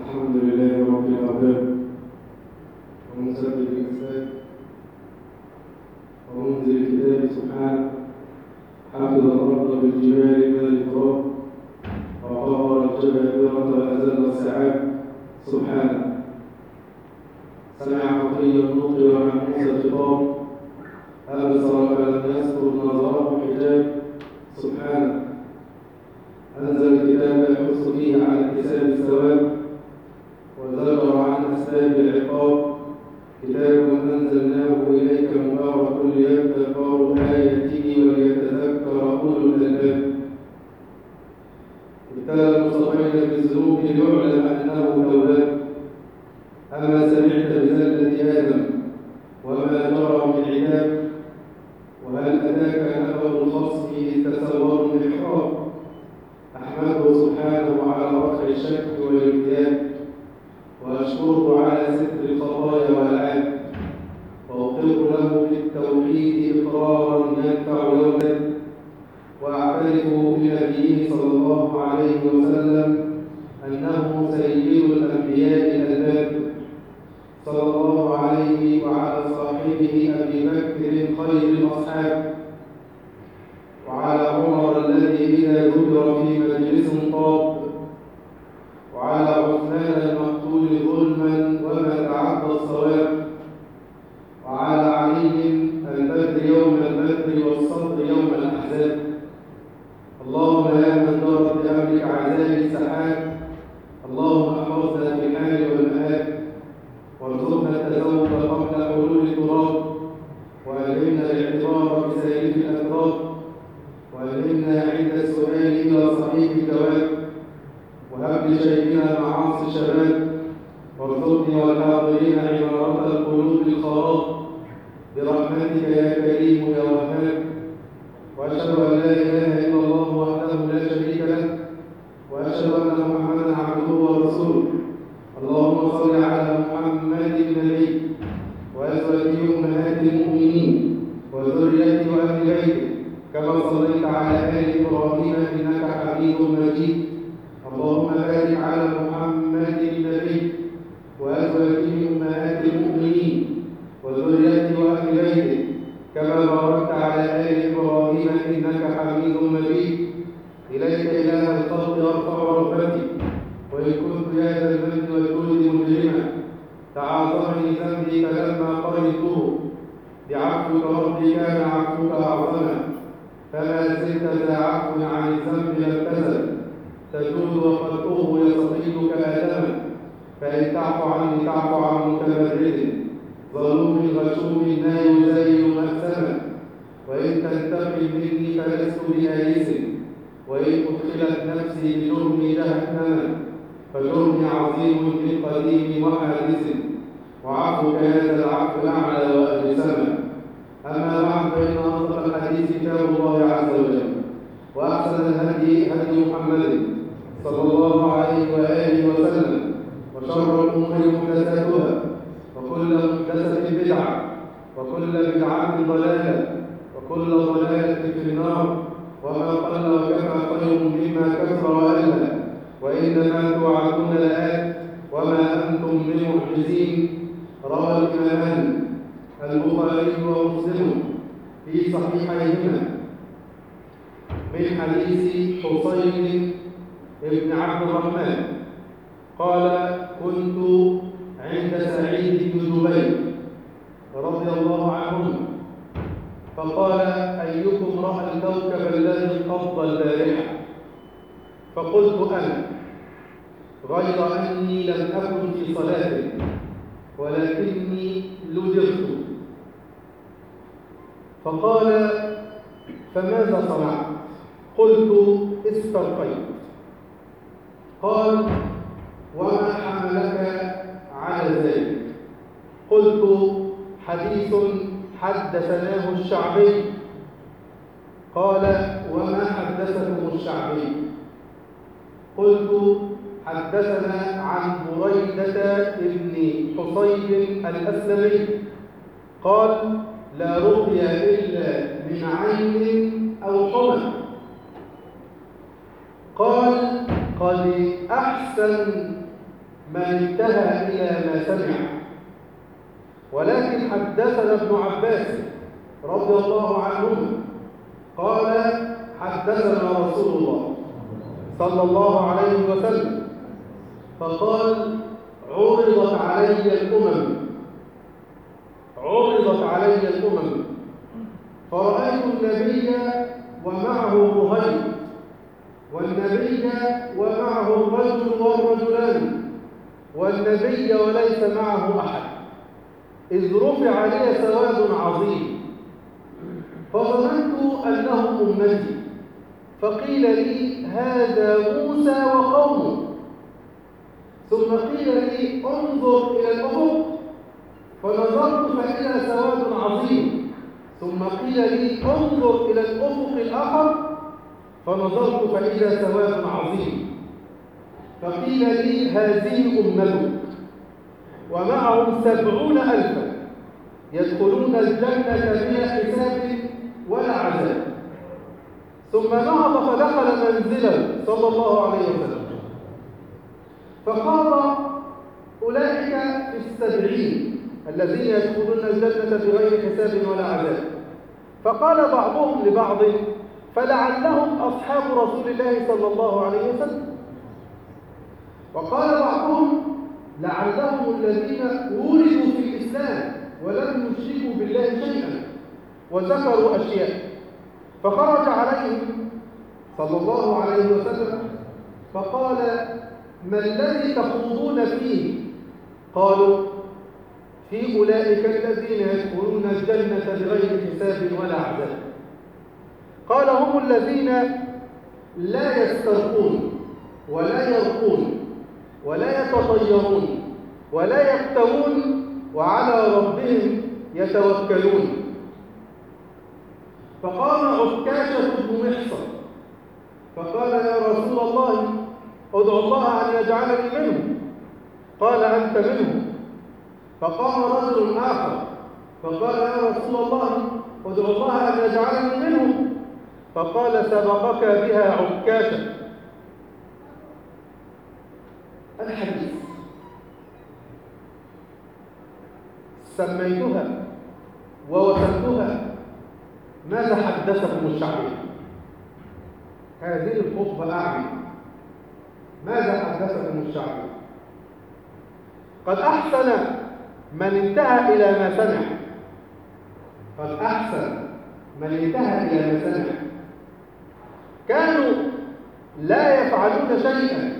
الحمد لله رب الأرباب ومسبب الأسباب ومنزل الكتاب سبحانه حافظ الأرض بالجبال من التراب وقهر الجبابرة وأزل السحاب سبحانه سمع خفي النطق ومع موسى الخطاب أبصر فلم يذكر نظره حجاب سبحانه أنزل الكتاب يحث فيه على اكتساب الثواب وذكر عن أسباب العقاب كتاب أنزلناه إليك مبارك ليتدبروا آياته وليتذكر أولو الألباب ابتلى المصطفين بالذنوب ليعلم أنه تواب أما سمعت بزلة آدم وما جرى من عتاب وهل أتاك نبأ الخصم إذ تسوروا المحراب أحمده سبحانه على رفع الشك والارتياب وأشكره على ستر الخطايا والعاب وأقر له بالتوحيد إقرارا ينفع يوما وأعترف بنبيه صلى الله عليه وسلم أنه سيد الأنبياء الألباب صلى الله عليه وعلى صاحبه أبي بكر خير الأصحاب وعلى عمر الذي إذا ذكر في مجلس طاب وعلى عثمان المقتول ظلما وما تعدى الصواب وعلى علي البدر يوم البدر والصدر يوم الأحزاب اللهم يا من دارت بأمرك عذاب السحاب اللهم احفظنا في الحال والمآب وارزقنا التزود قبل حلول التراب وألهمنا الاعتبار بسالف الأتراب وألهمنا عند السؤال إلى صحيح الجواب وهب لشيخنا معاصي الشباب وارزقني والحاضرين عمارة القلوب الخراب برحمتك يا كريم يا وهاب وأشهد أن لا إله إلا الله وحده لا شريك له وأشهد أن محمدا عبده ورسوله اللهم صل على محمد النبي وأزواجه أمهات المؤمنين وذريته وأهل بيته كما صليت على آل إبراهيم إنك حميد مجيد اللهم بارك على محمد النبي وأزواجه أمهات المؤمنين وذريته وأهل بيته كما باركت على آل إبراهيم إنك حميد مجيد إليك إله الخلق أرفع رغبتي وإن كنت يا ذا المجد والجود مجرما تعاظمني ذنبي فلما قريته بعفوك ربي كان عفوك أعظما فما زلت ذا عفو عن الذنب لم تزل تجود وخلقه يستطيلك آدما فإن تعفو عني تعفو عن متمرد ظلوم غشوم لا يزين مأثما وإن تنتقم مني فلست بآيس وإن أدخلت نفسي بجرمي جهنما فجرمي عظيم بالقديم وحادث وعفوك هذا العفو أعلى وأجسما أما بعد فإن أصدق الحديث كتاب الله عز وجل وأحسن الهدي هدي محمد صلى الله عليه وآله وسلم وشر الأمور محدثاتها وكل محدثة بدعة وكل بدعة ضلالة وكل ضلالة في النار وما قل وكفى خير مما كثر وألى وإنما توعدون لآت وما أنتم بمعجزين روى الإمامان البخاري ومسلم في صحيحيهما من حديث حسين بن عبد الرحمن قال كنت عند سعيد بن جبير رضي الله عنهما فقال أيكم رأى الكوكب الذي انقض البارحة فقلت أنا غير أني لم أكن في صلاة ولكني لدغت فقال فماذا صنعت قلت استرقيت قال وما حملك على ذلك قلت حديث حدثناه الشعبي قال وما حدثكم الشعبي قلت حدثنا عن بريدة بن حصيب الأسلمي قال لا رقي إلا من عين أو حمى قال قد أحسن من انتهى إلى ما سمع ولكن حدثنا ابن عباس رضي الله عنهما قال حدثنا رسول الله صلى الله عليه وسلم فقال عرضت علي الأمم عرضت علي الأمم فرأيت النبي ومعه رهيب والنبي ومعه الرجل والرجلان والنبي وليس معه أحد إذ رفع لي سواد عظيم فظننت أنه أمتي فقيل لي هذا موسى وقومه ثم قيل لي انظر إلى الأفق فنظرت فإذا سواد عظيم ثم قيل لي انظر إلى الأفق الآخر فنظرت فإذا سواد عظيم فقيل لي هذه أمتك ومعهم سبعون ألفا يدخلون الجنة بلا حساب ولا عذاب ثم نهض فدخل منزلا صلى الله عليه وسلم فقال أولئك في السبعين الذين يدخلون الجنة بغير حساب ولا عذاب فقال بعضهم لبعض فلعلهم أصحاب رسول الله صلى الله عليه وسلم وقال بعضهم لعلهم الذين ولدوا في الإسلام ولم يشركوا بالله شيئا وذكروا أشياء فخرج عليهم صلى الله عليه وسلم فقال ما الذي تخوضون فيه قالوا في أولئك الذين يدخلون الجنة بغير حساب ولا عذاب قال هم الذين لا يسترقون ولا يرقون ولا يتطيرون ولا يكتوون وعلى ربهم يتوكلون فقام عكاشة بن محصن فقال يا رسول الله ادعو الله أن يجعلني منهم قال أنت منهم فقام رجل آخر فقال يا رسول الله ادعو الله أن يجعلني منهم فقال سبقك بها عكاشة الحديث سميتها ووصفتها ماذا حدثكم الشعبي هذه الخطبة أعني ماذا حدثكم الشعبي قد أحسن من انتهى إلى ما سمع قد أحسن من انتهى إلى ما سمع كانوا لا يفعلون شيئا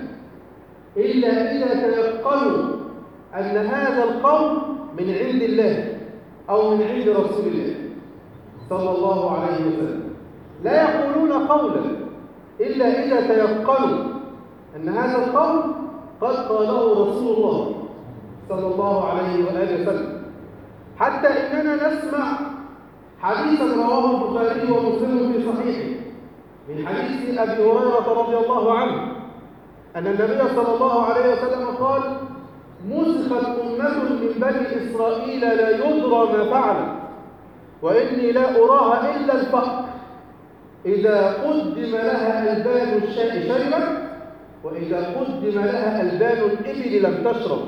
إلا إذا تيقنوا أن هذا القول من عند الله أو من عند رسول الله صلى الله عليه وسلم لا يقولون قولا إلا إذا تيقنوا أن هذا القول قد قاله رسول الله صلى الله عليه وآله وسلم حتى إننا نسمع حديثا رواه البخاري ومسلم في صحيحه من حديث أبي هريرة رضي الله عنه أن النبي صلى الله عليه وسلم قال مسخت أمة من بني إسرائيل لا يدرى ما فعلت وإني لا أراها إلا الفقر إذا قدم لها ألبان الشاء شربت وإذا قدم لها ألبان الإبل لم تشرب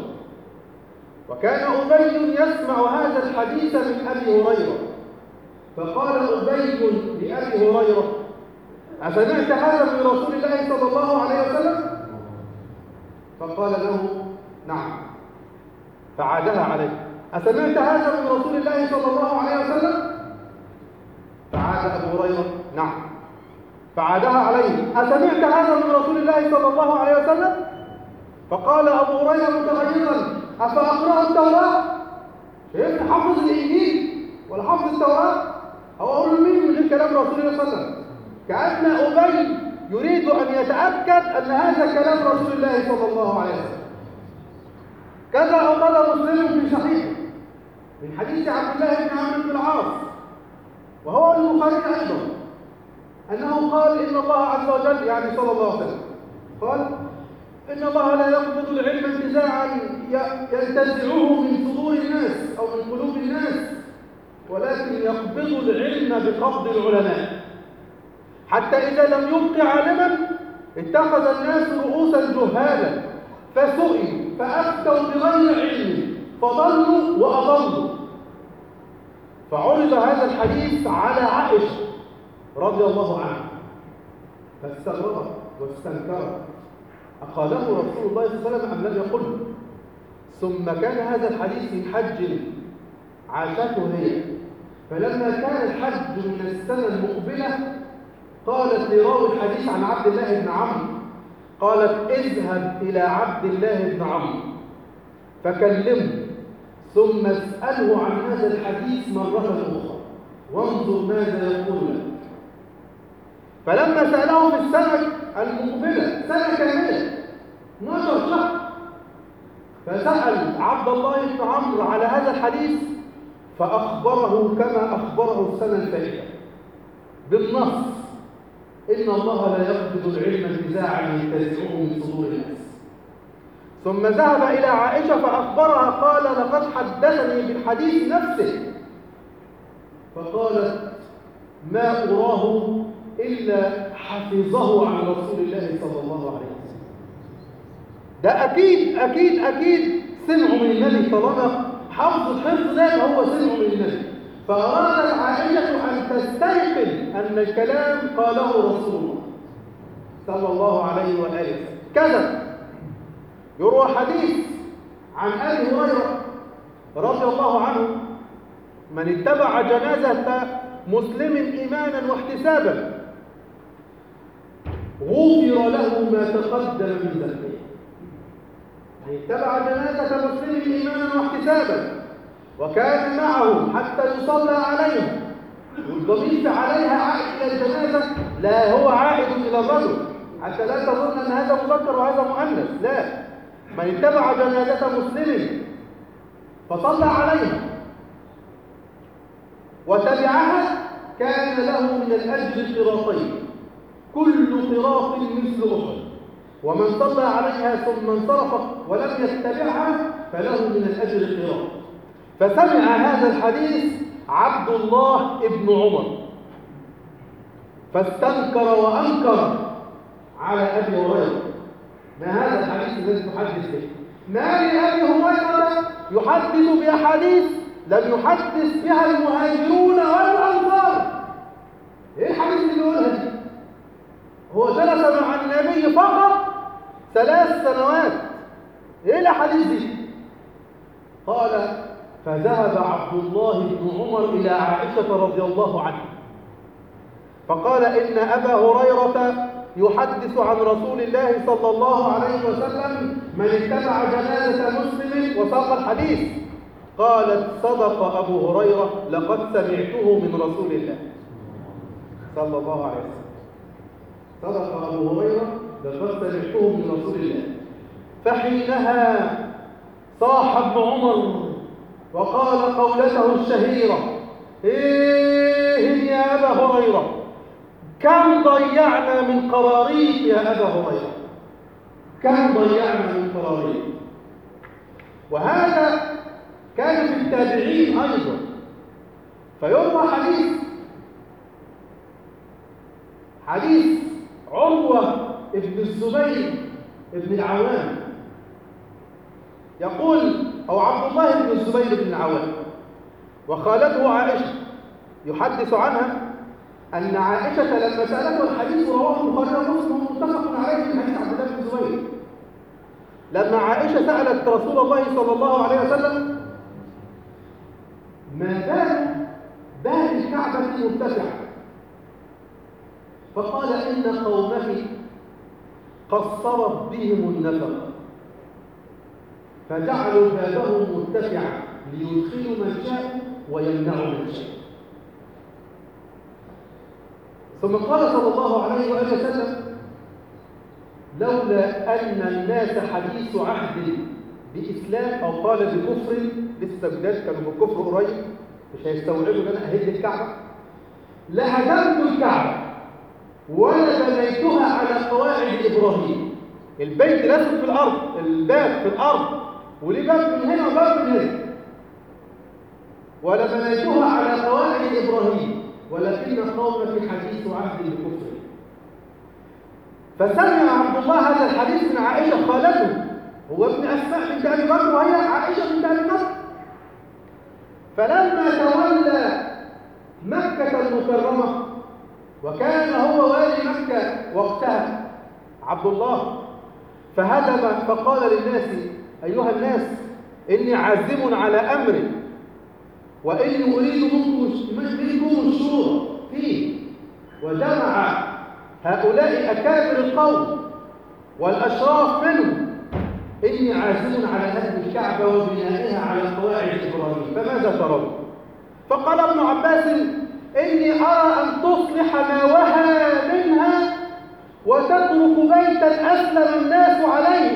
وكان أبي يسمع هذا الحديث من أبي هريرة فقال أبي لأبي هريرة أسمعت هذا من رسول الله صلى الله عليه وسلم فقال له نعم فعادها عليه أسمعت هذا من رسول الله صلى الله عليه وسلم فعاد أبو هريرة نعم فعادها عليه أسمعت هذا من رسول الله صلى الله عليه وسلم فقال أبو هريرة متغيرا أفأقرأ التوراة شفت حفظ الإنجيل ولا حفظ التوراة أو أقول مين من غير كلام رسول الله صلى الله عليه وسلم كأن أبي يريد أن يتأكد أن هذا كلام رسول الله صلى الله عليه وسلم كذا أقال مسلم في صحيح من حديث عبد الله بن عمرو بن العاص وهو البخاري أيضا أنه قال إن الله عز وجل يعني صلى الله عليه وسلم قال إن الله لا يقبض العلم انتزاعا ينتزعه من صدور الناس أو من قلوب الناس ولكن يقبض العلم بقبض العلماء حتى إذا لم يبق عالما اتخذ الناس رؤوسا جهالا فسئلوا فأفتوا بغير علم فضلوا وأضلوا فعرض هذا الحديث على عائشة رضي الله عنها فاستغربت واستنكرت أقاله رسول الله صلى الله عليه وسلم أم لم يقله ثم كان هذا الحديث من حج عاشته هي فلما كان الحج من السنة المقبلة قالت لراوي الحديث عن عبد الله بن عمرو قالت اذهب إلى عبد الله بن عمرو فكلمه ثم اسأله عن هذا الحديث مرة أخرى وانظر ماذا يقول لك فلما سأله في السنة المقبلة سنة كاملة 12 شهر فسأل عبد الله بن عمرو على هذا الحديث فأخبره كما أخبره السنة الفائتة بالنص إن الله لا يقبض العلم انتزاعا ينتزعه من صدور الناس ثم ذهب إلى عائشة فأخبرها قال لقد حدثني بالحديث نفسه فقالت ما أراه إلا حفظه عن رسول الله صلى الله عليه وسلم ده أكيد أكيد أكيد سمعوا من النبي طالما حفظ الحفظ ده هو سمعوا من النبي فأرادت عائشة أن تستيقن أن الكلام قاله رسول الله صلى الله عليه وآله وسلم كذا يروى حديث عن أبي هريرة رضي الله عنه من اتبع جنازة مسلم إيمانا واحتسابا غفر له ما تقدم من ذنبه من اتبع جنازة مسلم إيمانا واحتسابا وكان معه حتى يصلى عليها والضمير عليها عائد إلى الجنازة لا هو عائد إلى الرجل حتى لا تظن أن هذا مذكر وهذا مؤنث لا من اتبع جنازة مسلم فصلى عليها وتبعها كان له من الأجر قراطين كل قراط مثل أخرى ومن صلى عليها ثم انصرف ولم يتبعها فله من الأجر قراط فسمع هذا الحديث عبد الله ابن عمر فاستنكر وأنكر على أبي هريرة ما هذا الحديث الذي تحدث به ما لأبي هريرة يحدث بأحاديث لم يحدث بها المهاجرون والأنصار إيه الحديث اللي بيقولها دي هو جلس مع النبي فقط ثلاث سنوات إيه الأحاديث دي قال فذهب عبد الله بن عمر إلى عائشة رضي الله عنها فقال إن أبا هريرة يحدث عن رسول الله صلى الله عليه وسلم من اتبع جنازة مسلم وساق الحديث قالت صدق أبو هريرة لقد سمعته من رسول الله صلى الله عليه وسلم صدق أبو هريرة لقد سمعته من رسول الله فحينها صاح ابن عمر وقال قولته الشهيرة إيه يا أبا هريرة كم ضيعنا من قراريط يا أبا هريرة كم ضيعنا من قراريط وهذا كان في التابعين أيضا فيروى حديث حديث عروة ابن الزبير ابن العوام يقول أو عبد الله بن الزبير بن العوام وخالته عائشة يحدث عنها أن عائشة لما سألته الحديث رواه البخاري ومسلم متفق عليه في حديث عبد الله بن الزبير لما عائشة سألت رسول الله صلى الله عليه وسلم ما بال بال الكعبة مرتفعة فقال إن قومك قصرت بهم النفقة فجعلوا بابهم مرتفعا ليدخلوا من شاء ويمنعوا من شاء ثم قال صلى الله عليه وآله وسلم لولا أن الناس حديث عهد بإسلام أو قال بكفر لسه بداية كانوا بالكفر قريب مش هيستوعبوا ان انا اهد الكعبة لهدمت الكعبة ولا بنيتها على قواعد إبراهيم البيت لازم في الأرض الباب في الأرض وليه باب من هنا وباب من هنا ولا بنيتها على قواعد إبراهيم ولكن قوم في حديث عهد بكفر فسمع عبد الله هذا الحديث من عائشة خالته هو ابن أسماء بنت أبي بكر وهي عائشة بنت أبي بكر فلما تولى مكة المكرمة وكان هو والي مكة وقتها عبد الله فهدم فقال للناس أيها الناس إني عازم على أمر وإني أريد منكم الشورى فيه وجمع هؤلاء أكابر القوم والأشراف منهم إني عازم على هدم الكعبة وبنائها على قواعد إبراهيم فماذا ترون؟ فقال ابن عباس إني أرى أن تصلح ما وهى منها وتترك بيتا أسلم الناس عليه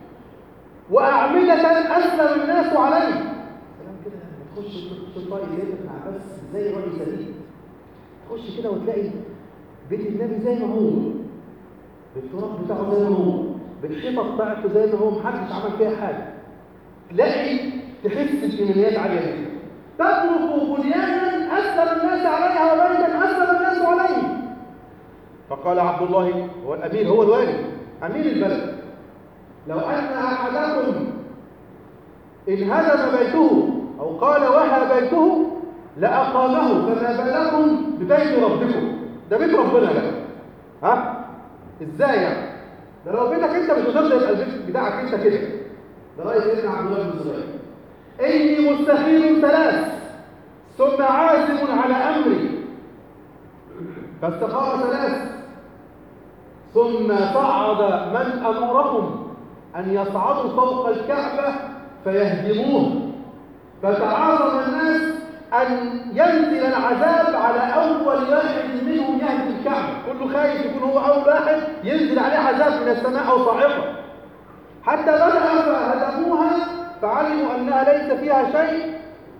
وأعمدة أسلم الناس عليه كلام كده لما تخش تخش الرأي زي ابن عباس زي رأي سليم تخش كده وتلاقي بيت النبي زي ما هو بالتراب بتاعه زي ما هو بالحيطة بتاعته زي ما هو محدش عمل فيها حاجة تلاقي تحس بإيمانيات عالية جدا تترك بنيانا أسلم الناس عليها وبيتا أسلم الناس عليه فقال عبد الله هو الأمير هو الوالي أمير البلد لو أن أحدكم إن هدم بيته أو قال وهى بيته لأقامه فما بالكم ببيت ربكم ده بيت ربنا ده ها ازاي يعني ده لو بيتك انت مش هترضى يبقى البيت بتاعك انت كده ده رأي سيدنا عبد الله بن الزبير إني مستخير ثلاث ثم عازم على أمري فاستخار ثلاث ثم صعد من أمرهم أن يصعدوا فوق الكعبة فيهدموه فتعاظم الناس أن ينزل العذاب على أول واحد منهم يهدم الكعبة كله خايف يكون هو أول واحد ينزل عليه عذاب من السماء أو صاعقة حتى بدأ فهدموها فعلموا أنها ليس فيها شيء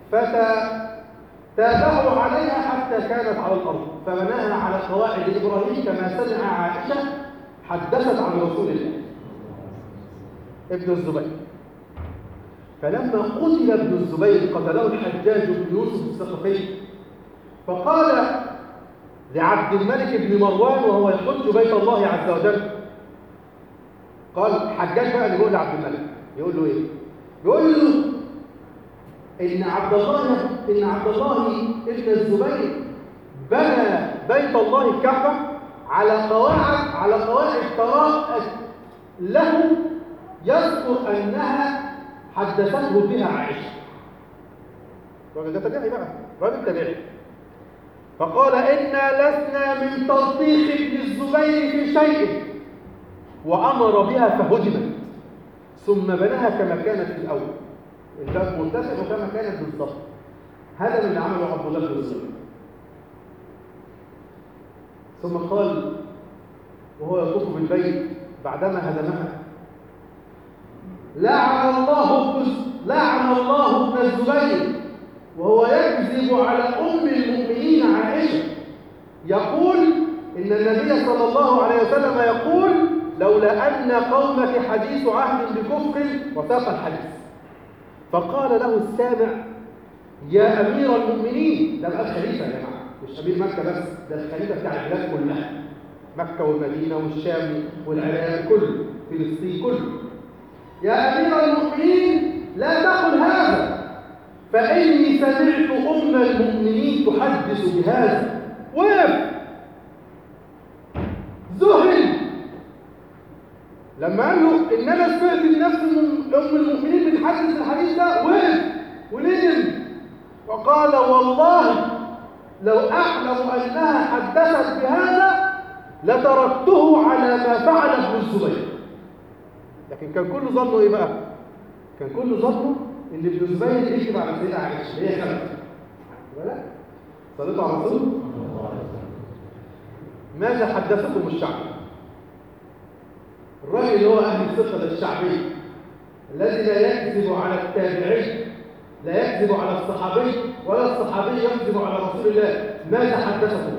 فتابعوا عليها حتى كانت على الأرض فبناها على قواعد إبراهيم كما سمع عائشة حدثت عن رسول الله ابن الزبير فلما قتل ابن الزبير قتله الحجاج بن يوسف الثقفي فقال لعبد الملك بن مروان وهو يحج بيت الله عز وجل قال حجاج بقى اللي بيقول لعبد الملك يقول له ايه يقول له ان عبد الله ان عبد الله ابن الزبير بنى بيت الله الكعبه على قواعد على قواعد طرائق له يذكر انها حدثته بها عائشه الراجل ده تابعي بقى راجل تابعي فقال انا لسنا من تلطيخ ابن الزبير في شيء وامر بها فهدمت ثم بناها كما كانت في الاول الباب مرتفع وكما كانت بالضبط هذا اللي عمله عبد الله بن الزبير ثم قال وهو يطوف بالبيت بعدما هدمها لعن الله ابن لعن الله ابن الزبير وهو يكذب على ام المؤمنين عائشه يقول ان النبي صلى الله عليه وسلم يقول لولا ان قومك حديث عهد بكفر وساق الحديث فقال له السامع يا امير المؤمنين ده بقى الخليفه يا جماعه مش امير مكه بس ده الخليفه بتاع البلاد كلها مكه والمدينه والشام والعراق كله فلسطين كله يا امير المؤمنين لا تقل هذا فاني سمعت ام المؤمنين تحدث بهذا وقف ذهل لما قال له ان انا سمعت نفس ام المؤمنين بتحدث الحديث ده وقف ولين وقال والله لو اعلم انها حدثت بهذا لتركته على ما فعل ابن الزبير لكن كان كل ظنه ايه بقى كان كل ظنه ان ابن الزبير يكتب على سيدنا عائشه هي خلفه ولا صليتوا على الرسول ماذا حدثكم الشعب الراجل اللي هو اهل الثقه الشعبي الذي لا يكذب على التابعي لا يكذب على الصحابي ولا الصحابي يكذب على رسول الله ماذا حدثكم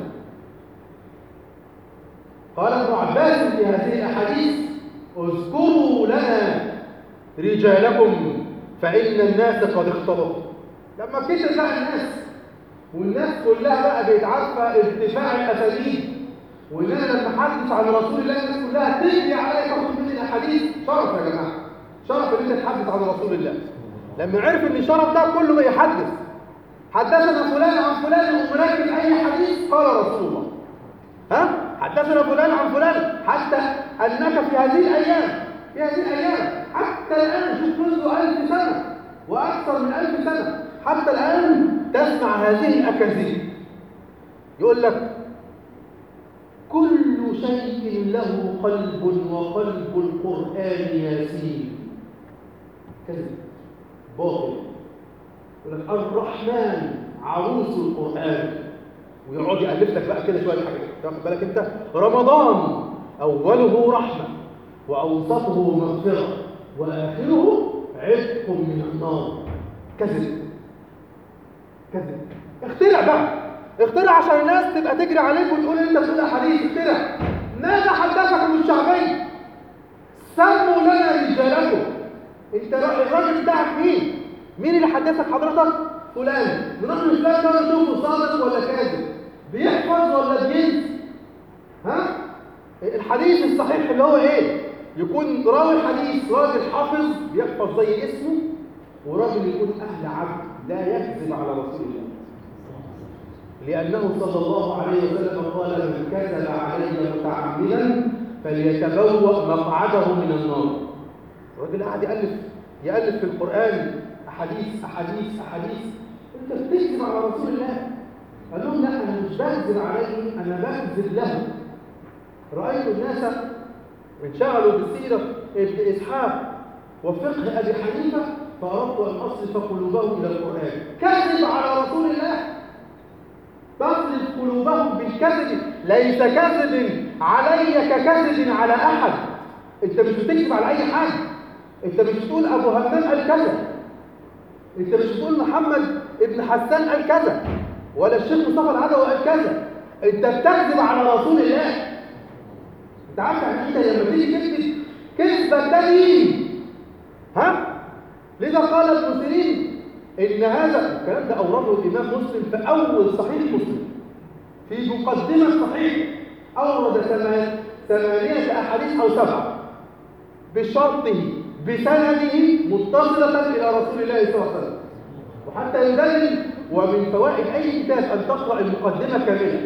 قال ابن عباس في هذه الاحاديث اذكروا لنا رجالكم فان الناس قد اختلطوا لما كتر بقى الناس والناس كلها بقى بقت عارفه ارتفاع الاساليب وان انا لما احدث عن رسول الله الناس كلها تجري عليا تاخد مني الاحاديث شرف يا جماعه شرف ان انت تحدث عن رسول الله لما عرف ان الشرف ده كله ما يحدث حدثنا فلان عن فلان ومركب اي حديث قال رسول الله ها حدثنا فلان عن فلان حتى انك في هذه الايام في هذه الايام حتى الان شوف منذ ألف سنه واكثر من ألف سنه حتى الان تسمع هذه الاكاذيب يقول لك كل شيء له قلب وقلب القرآن ياسين كذب باطل يقول لك الرحمن عروس القرآن ويقعد يألف لك بقى كده شوية حاجات تاخد بالك انت رمضان أوله رحمة وأوسطه مغفرة وآخره عتق من النار كذب كذب اخترع بقى اخترع عشان الناس تبقى تجري عليك وتقول انت بتقول حديث اخترع ماذا حدثكم الشعبي سموا لنا رجالكم انت الراجل بتاعك مين مين اللي حدثك حضرتك فلان نروح لفلان ده نشوفه صادق ولا كاذب بيحفظ ولا بينسى ها الحديث الصحيح اللي هو ايه يكون راوي الحديث راجل حافظ بيحفظ زي اسمه وراجل يكون اهل عبد لا يكذب على رسول الله لأنه صلى الله عليه وسلم قال من كذب علي متعمدا فليتبوأ مقعده من النار الراجل قاعد يألف يألف في القرآن أحاديث أحاديث أحاديث أنت بتكذب على رسول الله قال لهم لا أنا مش بكذب عليه أنا بكذب له رأيت الناس انشغلوا بسيرة ابن إسحاق وفقه أبي حنيفة فأردت أن أصرف قلوبهم إلى القرآن كذب على رسول الله تصرف قلوبهم بالكذب ليس كذب علي ككذب على احد انت مش بتكذب على اي حد انت مش بتقول ابو همام قال كذا انت مش بتقول محمد ابن حسان قال كذا ولا الشيخ مصطفى العدوي قال كذا انت بتكذب على رسول الله انت عارف يعني انت لما تيجي تكذب كذبك ده دين ها لذا قال ابن سيرين إن هذا الكلام ده أورده الإمام مسلم في أول صحيح مسلم في مقدمة صحيح أورد ثمانية أحاديث أو سبعة بشرطه بسنده متصلة إلى رسول الله صلى الله عليه وسلم وحتى يدلل ومن فوائد أي كتاب أن تقرأ المقدمة كاملة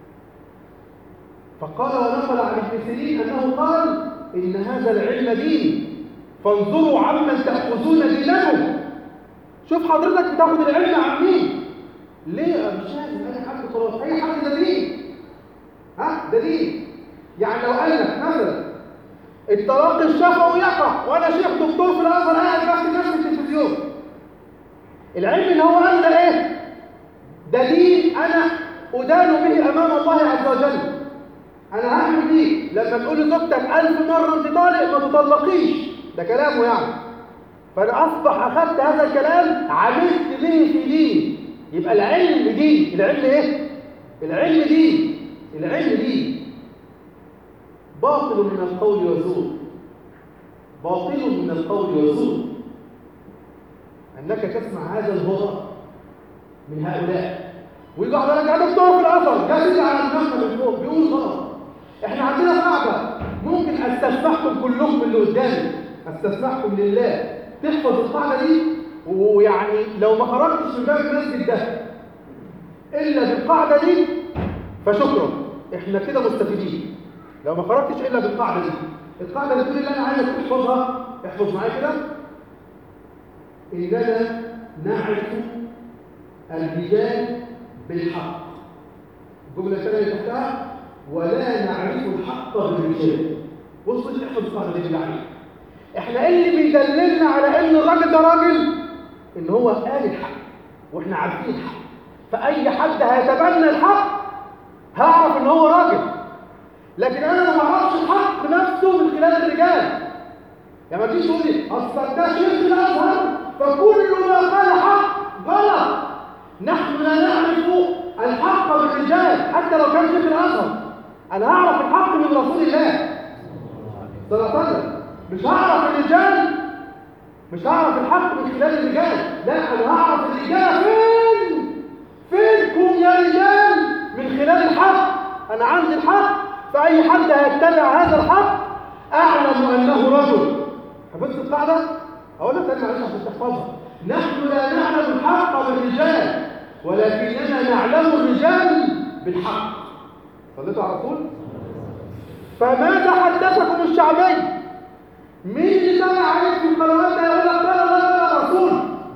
فقال ونقل عن ابن سيرين أنه قال إن هذا العلم دين فانظروا عمن تأخذون دينكم شوف حضرتك بتاخد العلم عن مين ليه مش لازم اي حد خلاص اي حد ده دين ها ده دين يعني لو قال لك مثلا الطلاق الشفوي يقع وانا شيخ دكتور في الازهر قاعد بكتب نفسي في التلفزيون العلم اللي هو قال ده ايه ده دين انا ادان به امام الله عز وجل انا هعمل بيه لما تقول لزوجتك الف مره انت طالق ما تطلقيش ده كلامه يعني فانا اصبح اخذت هذا الكلام عملت به في دين يبقى العلم دين العلم ايه العلم دين العلم دين باطل من القول وزور باطل من القول وزور انك تسمع هذا الهراء من هؤلاء ويجي حضرتك يا دكتور في الاثر جالس على دماغنا من فوق بيقول غلط احنا عندنا قاعده ممكن استسمحكم كلكم اللي قدامي استسمحكم لله تحفظ القاعده دي ويعني لو ما خرجتش من باب المسجد ده الا بالقاعده دي فشكرا احنا كده مستفيدين لو ما خرجتش الا بالقاعده دي القاعده اللي بتقول اللي انا عايزك تحفظها احفظ معايا كده اننا نعرف الرجال بالحق الجمله الثانيه اللي تحتها ولا نعرف الحق بالرجال بص انت احفظ القاعده دي بالله عليك احنا ايه اللي بيدللنا على ان الراجل ده راجل ان هو قال الحق واحنا عارفين الحق فاي حد هيتبنى الحق هعرف ان هو راجل لكن انا ما اعرفش الحق نفسه من خلال الرجال يعني ما تجيش تقول لي اصل ده شيخ الازهر فكل ما قال حق غلط نحن لا نعرف الحق بالرجال حتى لو كان شيخ الازهر انا هعرف الحق من رسول الله صلى الله عليه وسلم مش هعرف الرجال مش هعرف الحق من خلال الرجال لا انا هعرف الرجال فين فينكم يا رجال من خلال الحق انا عندي الحق فاي حد هيتبع هذا الحق اعلم انه رجل حفظت القاعدة؟ أقول لك تاني معلش عشان تحفظها نحن لا نعلم الحق بالرجال ولكننا نعلم الرجال بالحق صليتوا على طول؟ فماذا حدثكم الشعبي؟ مين اللي سمع عليك في القنوات ده يقول لك قال الله قال الرسول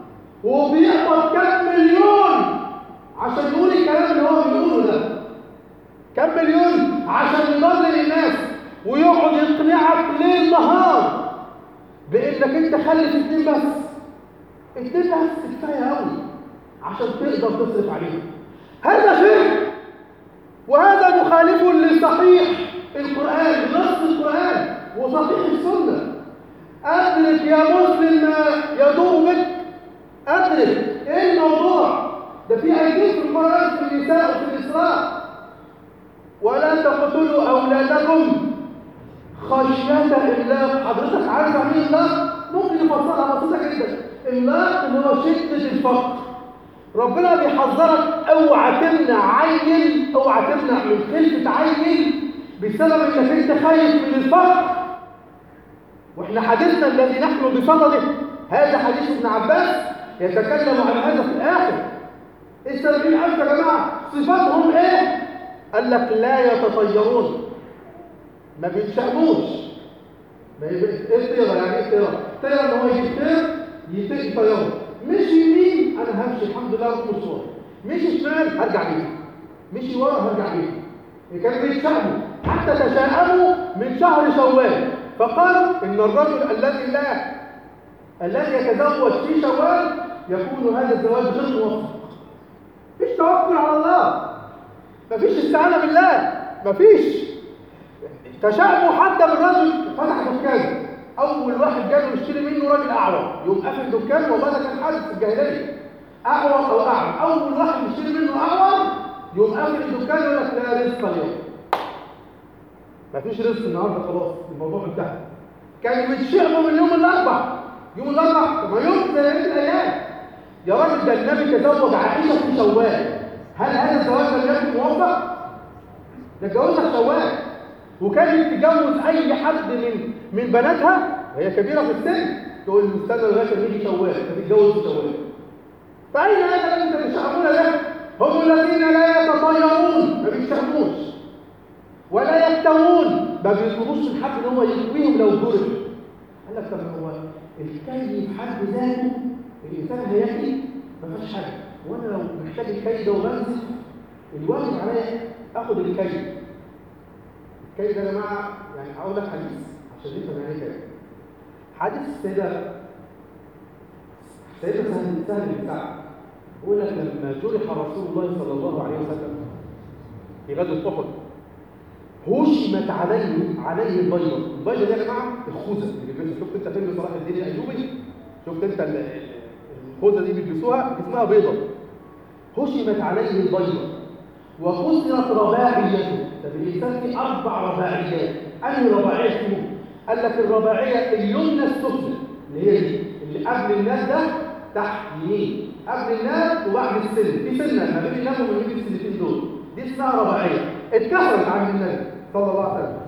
وبيقبض كام مليون عشان يقول الكلام اللي هو بيقوله ده كام مليون عشان يضلل الناس ويقعد يقنعك ليل نهار بانك انت خلف اتنين بس اتنين بس كفايه قوي عشان تقدر تصرف عليهم هذا شرك وهذا مخالف لصحيح القران نص القران وصحيح السنه ادرك يا مسلم ما يدور بك ادرك ايه الموضوع ده في ايدين في القران في النساء وفي الاسراء ولا تقتلوا اولادكم خشيه املاق حضرتك عارف يعني ايه املاق ممكن نفسرها بسيطه جدا املاق اللي هو شده الفقر ربنا بيحذرك اوعى تمنع عيل اوعى تمنع من خلفه عيل بسبب انك انت خايف من الفقر واحنا حديثنا الذي نحن بصدده هذا حديث ابن عباس يتكلم عن هذا في الاخر السبعين ألف يا جماعة صفاتهم ايه؟ قال لك لا يتطيرون ما بيتشأموش ما يبقى ايه طيرة يعني ايه طيرة؟ طيرة ان هو يجيب طير يتقي طياره مشي يمين انا همشي الحمد لله اروح مشوار مشي شمال هرجع بيه مشي ورا هرجع بيه كانوا بيتشأموا حتى تشاءموا من شهر شوال فقالوا ان الرجل الذي لا الذي يتزوج في شوال يكون هذا الزواج غير موفق مفيش توكل على الله مفيش استعانه بالله مفيش تشاءموا حتى بالرجل فتح دكان اول واحد جاله يشتري منه راجل اعور يقوم قافل دكان والله ده كان حادث في الجاهليه اعور او اعمى اول واحد يشتري منه اعور يقوم قافل الدكان يقول لك لا رزق اليوم مفيش رزق النهارده خلاص الموضوع انتهى كانوا بيتشعبوا من يوم الاربع يوم الاربع ما يوم زي بقيه الايام يا راجل ده النبي تزوج عائشه في شوال هل هذا الزواج لم يكن موفق؟ ده اتجوزها في شوال وكانت تتجوز اي حد من من بناتها وهي كبيره في السن تقول له استنى لغايه ما يجي شوال فتتجوز في شوال فاين هذا اللي انت بتشعبون ده؟ هم الذين لا يتطيرون ما بيشعبوش ولا يكتوون ما بيطلبوش من حد ان هو يكويهم لو ضرب قال لك طب هو الكي في حد ذاته الانسان هيكفي ما فيش حاجه وانا لو محتاج الكي ده وبنزل الواجب عليا اخد الكي الكي ده يا جماعه يعني هقول لك حديث عشان نفهم يعني ايه كي حديث السيده سيدة سهل سهل بن سعد بيقول لك لما جرح رسول الله صلى الله عليه وسلم في غزوه احد هشمت عليه عليه البيضه البيضه دي يا جماعه الخوذه اللي بيلبسها شفت انت فيلم صلاح الدين الايوبي شفت انت ال- الخوذه دي بيلبسوها اسمها بيضه هشمت عليه البيضه وكسرت رباعيته طب الانسان فيه اربع رباعيات انهي رباعيه فيهم قال لك الرباعيه اليمنى السفلى اللي هي دي اللي قبل الناس ده تحت يمين قبل الناس وبعد السن في سنه ما بين الناس وما بين السنتين دول دي اسمها رباعيه اتكسرت عند النبي صلى الله عليه وسلم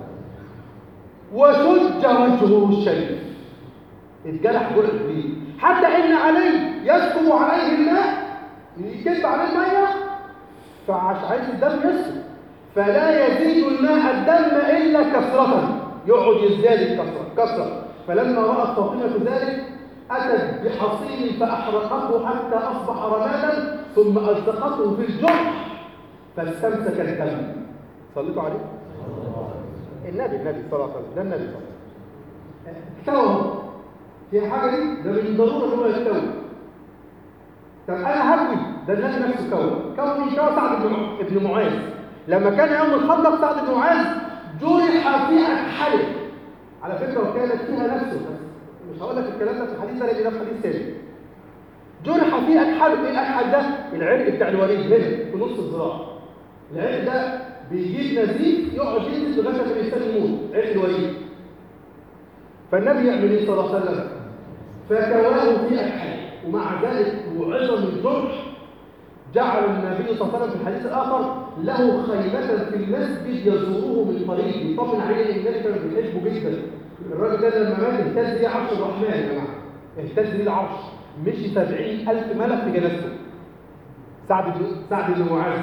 وشج وجهه الشريف اتجرح جرح كبير حتى ان علي يسكب عليه الماء يكب عليه الميه فعش عايز الدم يسكب فلا يزيد الماء الدم الا كثره يقعد يزداد الكثره كثره فلما رات فاطمه ذلك اتت بحصير فاحرقته حتى اصبح رمادا ثم الزقته في الجرح فاستمسك الدم صليتوا عليه النبي النبي صلى الله عليه وسلم ده النبي صلى الله عليه وسلم اكتوى في حاجه دي ده من ضروره ان هو يكتوى طب انا هكوي ده النبي نفسه كوى كوى مين كوى سعد بن مع- بن معاذ لما كان يوم الخندق سعد بن معاذ جرح في اكحله على فكره وكانت فيها نفسه بس مش هقول لك الكلام ده في الحديث ده لان ده في حديث ثاني جرح في اكحله ايه الاكحل ده العرق بتاع الوريد هنا في نص الذراع العرق ده بيجيب نزيف يقعد ينزل لغايه ما الانسان يموت عرق الوريد فالنبي يعمل ايه صلى الله عليه وسلم فكواه في اكحله ومع ذلك وعظم الجرح جعل النبي صلى الله عليه وسلم في الحديث الاخر له خيمه في المسجد يزوره من قريب يطمن عليه ان النبي كان بيحبه جدا الراجل ده لما مات اهتز ليه عرش الرحمن يا جماعه اهتز ليه العرش مشي سبعين ألف ملك في جنازته سعد بن سعد بن معاذ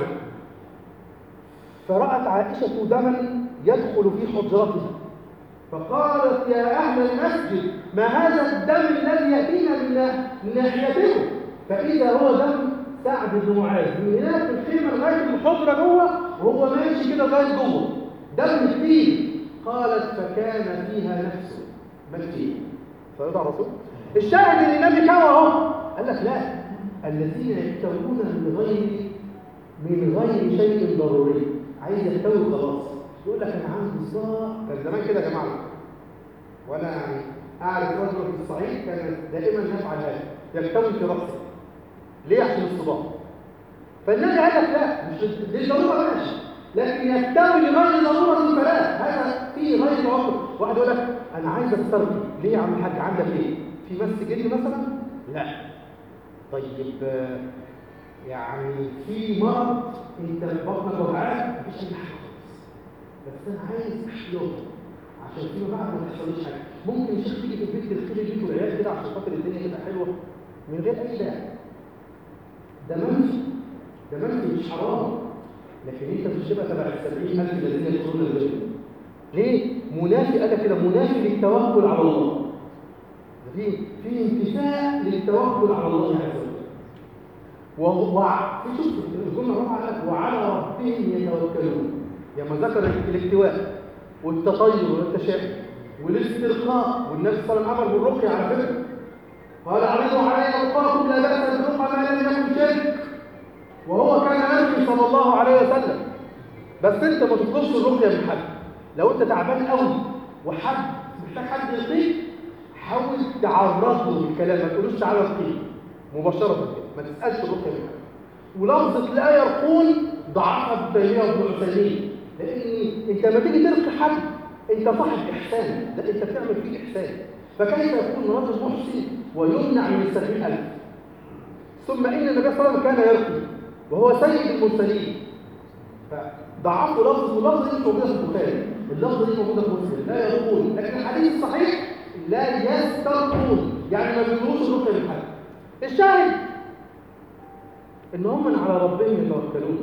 فرأت عائشة دما يدخل في حجرتها فقالت يا أهل المسجد ما هذا الدم الذي يأتينا من من ناحيتكم فإذا هو دم سعد بن معاذ من هناك في الخيمة لغاية الحجرة جوه وهو ماشي كده لغاية جوه دم كتير قالت فكان فيها نفسه مكتين فيضع رسول الشاهد ان النبي كوى اهو قال لك لا الذين يكتوون من غير من غير شيء ضروري عايز يكتوي خلاص يقول لك انا عندي صداع كان زمان كده يا جماعه وانا يعني اعرف رجل في الصعيد كان دائما يفعل هذا يكتوي في راسه ليه عشان الصداع فالنبي قال لك لا مش للضروره ماشي لكن يكتوي لغير ضروره فلا هذا فيه غير توقف واحد يقول لك انا عايز استرقي ليه يا عم الحاج عندك ايه في مس جلد مثلا لا طيب آه، يعني في مرض انت بطنك وجعاك مفيش اي حاجه خالص بس انا عايز احيوه عشان فيما بعد ما تحصليش حاجه ممكن الشيخ تيجي في البيت تدخلي البيت والعيال كده عشان خاطر الدنيا تبقى حلوه من غير اي داعي ده منفي ده منفي مش حرام لكن انت مش تبقى تبع السبعين الف الذين يدخلون الجنه ليه؟ منافي قال لك كده منافي للتوكل على الله في في انتفاء للتوكل على الله عز وجل وفي شوف الجمله الرابعه قال لك وعلى ربهم يتوكلون لما ذكر الاكتواء والتطير والتشاؤم والاسترقاء والنبي صلى الله عليه وسلم امر بالرقيه على فكره قال عرضوا علي رقاكم لا باس بالرقى ما لم يكن شرك وهو كان يرقي صلى الله عليه وسلم بس انت ما تطلبش الرقيه من حد لو انت تعبان قوي وحد محتاج حد يرقيك حاول تعرض له بالكلام ما تقولوش تعالى ارقيه مباشره كده ما تسالش الرقيه من حد ولفظه لا يرقون ضعفها ابن تيميه وابن عثيمين لان انت لما تيجي ترقي حد انت صاحب احسان ده انت بتعمل فيه احسان فكيف يكون رجل محسن ويمنع من السبعين ألف ثم إن النبي صلى الله عليه وسلم كان يرقي وهو سيد المرسلين فضعفوا لفظ ولفظ دي موجوده في البخاري اللفظ دي موجوده في مسلم لا يرقون لكن الحديث الصحيح لا يسترقون يعني ما بيقولوش الرقيه من حد الشاهد ان هم من على ربهم يتوكلون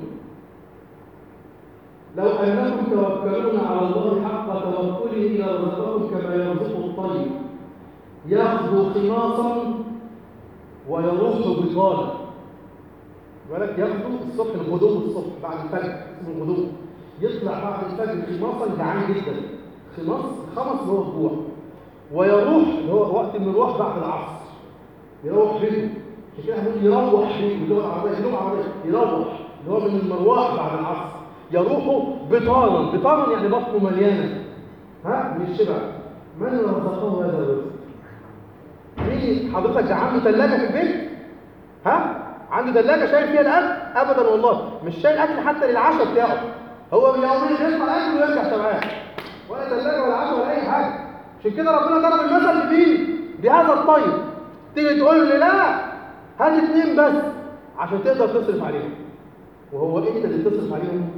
لو انكم توكلون على الله حق توكله لرزقكم كما يرزق الطير ياخذ خماصا ويروح بطانا ولك ياخذ الصبح الغدو الصبح بعد الفجر اسمه الغدو يطلع بعد الفجر خماصا جعان جدا خماص خمس اللي هو الجوع ويروح اللي هو وقت المروح بعد العصر يروح بيته عشان كده هنقول يروح بيته اللي هو العربيه اللي هو العربيه يروح اللي هو من المروح بعد العصر يروح بطانا بطانا يعني بطنه مليانه ها من الشبع من رزقه هذا الرزق مين حضرتك ده عنده ثلاجه في البيت ها عنده ثلاجه شايل فيها الاكل ابدا والله مش شايل اكل حتى للعشاء بتاعه هو يوميا يطلع اكل ويرجع شبعان ولا ثلاجه ولا عشاء ولا اي حاجه عشان كده ربنا ضرب المثل بمين بهذا الطيب تيجي تقول لي لا هات اثنين بس عشان تقدر تصرف عليهم وهو انت اللي تصرف عليهم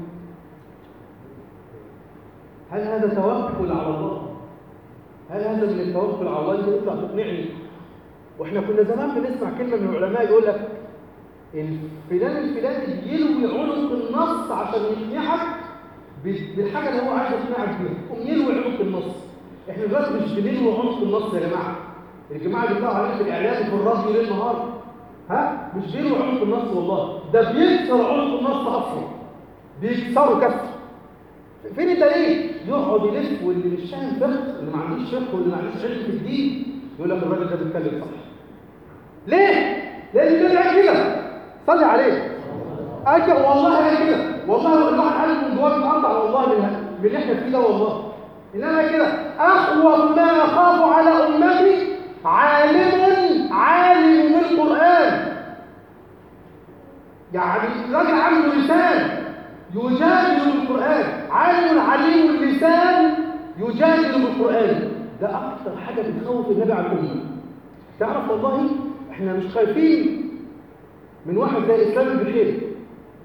هل هذا توكل على الله هل هذا من التوكل على الله اللي يطلع تقنعني واحنا كنا زمان بنسمع كلمه من العلماء يقول لك الفلان الفلاني يلوي عنق النص عشان يقنعك بالحاجه اللي هو عايز يقنعك بيها يقوم يلوي عنق النص احنا دلوقتي مش بنلوي عنق النص يا جماعه الجماعه اللي بيطلعوا علينا في الاعلام وفي الراديو ليل نهار ها مش بيلوي عنق النص والله ده بيكسر عنق النص اصلا بيكسروا كسر فين الدليل؟ يقعد يلف واللي مش فاهم فقه اللي ما عندوش فقه واللي ما عندوش علم في الدين يقول لك الراجل ده بيتكلم صح. ليه؟ لان بيدعي كده صلي عليه. اجي والله قال كده والله الواحد قال من جواه بيتقطع والله من من اللي احنا فيه ده والله. انما كده اخوف ما اخاف على امتي عالم عالم بالقران. يعني راجل عنده لسان يجادل بالقرآن عالم عليم اللسان يجادل بالقرآن ده أكثر حاجة بتخوف النبي على الأمة تعرف والله احنا مش خايفين من واحد زي الإسلام البحيري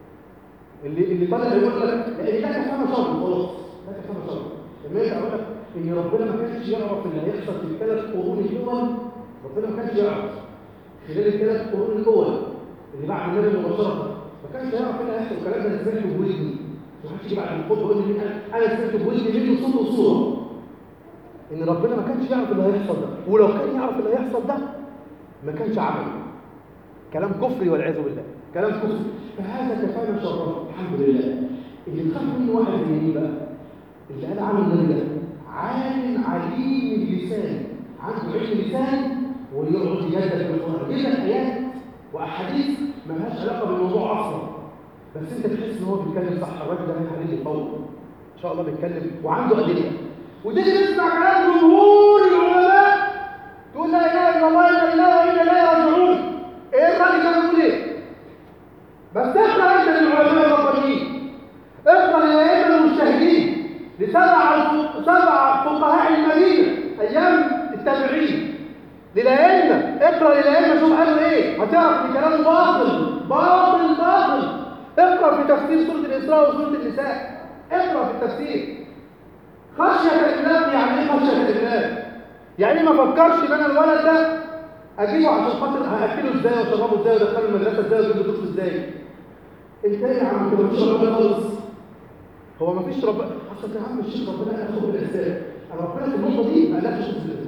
اللي اللي طالع يقول لك لا ده كفانا شر خلاص ده كفانا شر لما يرجع يقول لك ان ربنا ما كانش يعرف اللي هيحصل في الثلاث قرون الاول ربنا ما كانش يعرف خلال الثلاث قرون الاول اللي بعد النبي مباشره ما كانش يعرف ايه اللي هيحصل الكلام ده انا سمعته بودني ما حدش يجي بعد الخطبه يقول لي انا سمعته بودني منه صوت وصوره ان ربنا ما كانش يعرف اللي هيحصل ده ولو كان يعرف اللي هيحصل ده ما كانش عمل كلام كفري والعياذ بالله كلام كفري فهذا كفانا شرا الحمد لله اللي خاف منه واحد زي دي بقى اللي قال عنه النبي ده عالم عليم اللسان عنده علم لسان ويقعد يجدد في القران يجيب لك ايات واحاديث ما لهاش علاقه بالموضوع اصلا بس انت تحس ان هو بيتكلم صح الراجل ده هيحلل يفوق ان شاء الله بيتكلم وعنده ادله وتيجي تسمع كلام جمهور العلماء تقول لا اله الا الله الا الله وانا لا راجعون ايه الراجل ده بيقول ايه بس اقرا انت للعلماء الربانيين اقرا للائمه المجتهدين لسبع سبع فقهاء المدينه ايام التابعين للائمه اقرا للائمه شوف قالوا ايه هتعرف ان كلامه باطل باطل باطل اقرا في تفسير سوره الاسراء وسوره النساء اقرا في التفسير خشيه الاملاك يعني ايه خشيه الاملاك يعني ما فكرش ان انا الولد ده اجيبه عشان خاطر هاكله ازاي واشربه ازاي وادخله المدرسه ازاي واجيب له دروس ازاي انت ايه يا عم انت مفيش ربنا خالص هو مفيش ربنا اصل يا عم الشيخ ربنا قال خد بالاسباب انا ربنا في النقطه دي ما قالكش خد بالاسباب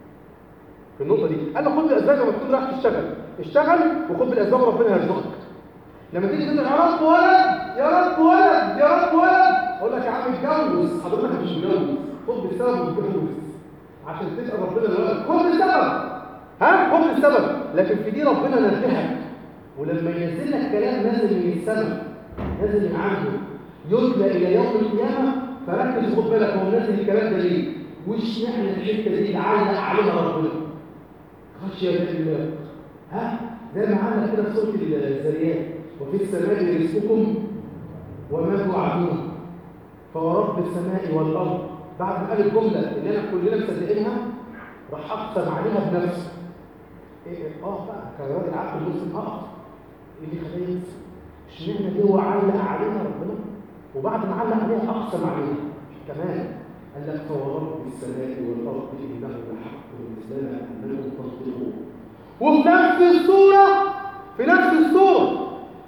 في النقطه دي قال له خد بالاسباب لما تكون رايح تشتغل اشتغل وخد بالاسباب ربنا هيرزقك لما تيجي تقول يا رب ولد يا رب ولد يا رب ولد اقول لك يا عم اتجوز حضرتك مش متجوز خد بالسبب واتجوز عشان تسال ربنا الولد خد بالسبب ها خد بالسبب لكن في دي ربنا نبهك ولما ينزل لك كلام نازل من السماء نازل من عنده يتلى الى يوم القيامه فركز خد بالك هو نازل الكلام ده ليه؟ وش معنى الحته دي اللي علق عليها ربنا؟ خشيه الله ها زي ما عمل كده في سوره الذريات وفي السماء رزقكم وما توعدون فورب السماء والارض بعد ما قال الجمله اللي انا كلنا مصدقينها راح اقسم عليها بنفسه ايه اه بقى كراجل عقل مسلم اقف ايه اللي خلاه ينسى اشمعنى دي هو علق عليها ربنا وبعد ما علق عليها اقسم عليها كمان قال لك فورب السماء والارض انه لحق بالنسبه لنا انكم تصدقون وفي نفس الصوره في نفس الصوره